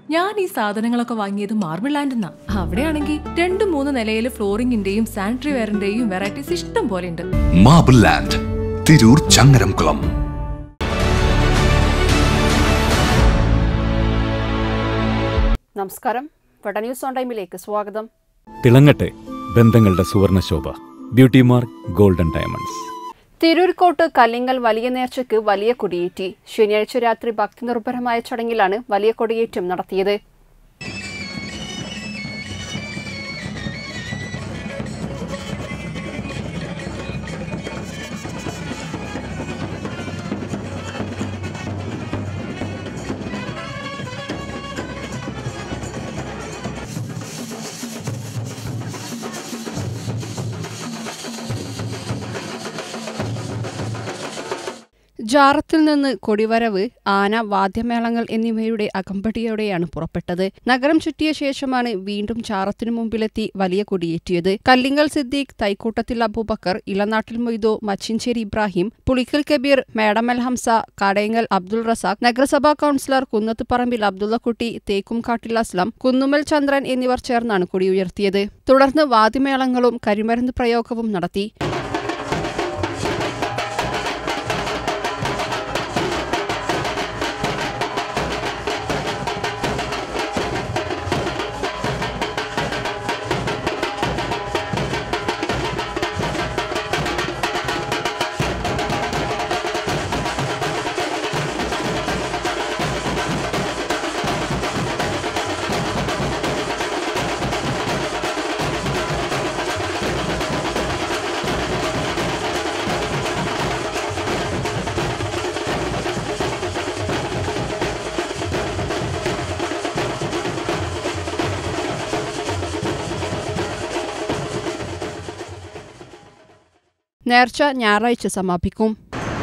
ഞാൻ ഈ സാധനങ്ങളൊക്കെ വാങ്ങിയത് മാർബിൾ ലാൻഡെന്നാ അവിടെയാണെങ്കിൽ രണ്ട് മൂന്ന് നിലയിൽ ഫ്ലോറിംഗിന്റെയും സാനിറ്ററി വെയറിന്റെയും വെറൈറ്റീസ് ഇഷ്ടം പോലെ ഉണ്ട് മാബിൾ ലാൻഡ് തിരൂർ ചങ്ങരംകുളം നമസ്കാരം വട ന്യൂസ് ഓൺ ടൈമിലേക്ക് സ്വാഗതം തിളങ്ങട്ടെ ബന്ധങ്ങളുടെ സുവർണശോഭ ബ്യൂട്ടി മാർക്ക് ഗോൾഡൻ ഡയമണ്ട്സ് തിരൂർക്കോട്ട് കല്ലിങ്ങൽ വലിയ നേർച്ചയ്ക്ക് വലിയ കൊടിയേറ്റി ശനിയാഴ്ച രാത്രി ഭക്തി നിർഭരമായ ചടങ്ങിലാണ് വലിയ കൊടിയേറ്റം നടത്തിയത് ജാറത്തിൽ നിന്ന് കൊടിവരവ് ആന വാദ്യമേളങ്ങൾ എന്നിവയുടെ അകമ്പടിയോടെയാണ് പുറപ്പെട്ടത് നഗരം ചുറ്റിയ ശേഷമാണ് വീണ്ടും ചാറത്തിനു മുമ്പിലെത്തി വലിയ കൊടിയേറ്റിയത് കല്ലിങ്ങൽ സിദ്ദീഖ് തൈക്കൂട്ടത്തിൽ അബൂബക്കർ ഇളനാട്ടിൽ മൊയ്തോ മച്ചിഞ്ചേരി ഇബ്രാഹിം പുളിക്കൽ കബീർ മേടമൽ ഹംസ കാടയങ്ങൽ അബ്ദുൾ റസാഖ് നഗരസഭാ കൌൺസിലർ കുന്നത്തുപറമ്പിൽ അബ്ദുള്ളക്കുട്ടി തേക്കുംകാട്ടിൽ അസ്ലം കുന്നുമൽ ചന്ദ്രൻ എന്നിവർ ചേർന്നാണ് കൊടിയുയർത്തിയത് തുടർന്ന് വാദ്യമേളങ്ങളും കരിമരുന്ന് പ്രയോഗവും നടത്തി നേർച്ച ഞായറാഴ്ച സമാപിക്കും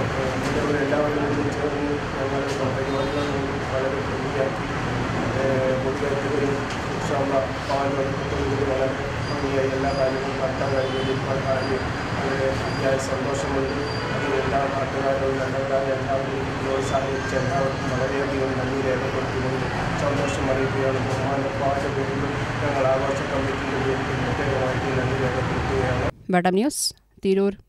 എല്ലാ കാര്യങ്ങളും നടത്താൻ കഴിഞ്ഞതിൽ വളരെ അതിയായ സന്തോഷമുണ്ട് അതിന് എല്ലാ നാട്ടുകാരും ഞങ്ങൾക്കാരും എല്ലാവരും പ്രോത്സാഹിപ്പിച്ച എല്ലാവർക്കും വളരെയധികം നന്ദി രേഖപ്പെടുത്തുന്നുണ്ട് സന്തോഷം അറിയിക്കുകയാണ് ബഹുമാനപ്പാട് പേരിലും ഞങ്ങൾ ആഘോഷ കമ്മിറ്റിയുടെ പേരിൽ പ്രത്യേകമായിട്ട് നന്ദി രേഖപ്പെടുത്തുകയാണ് വട ന്യൂസ് തിരൂർ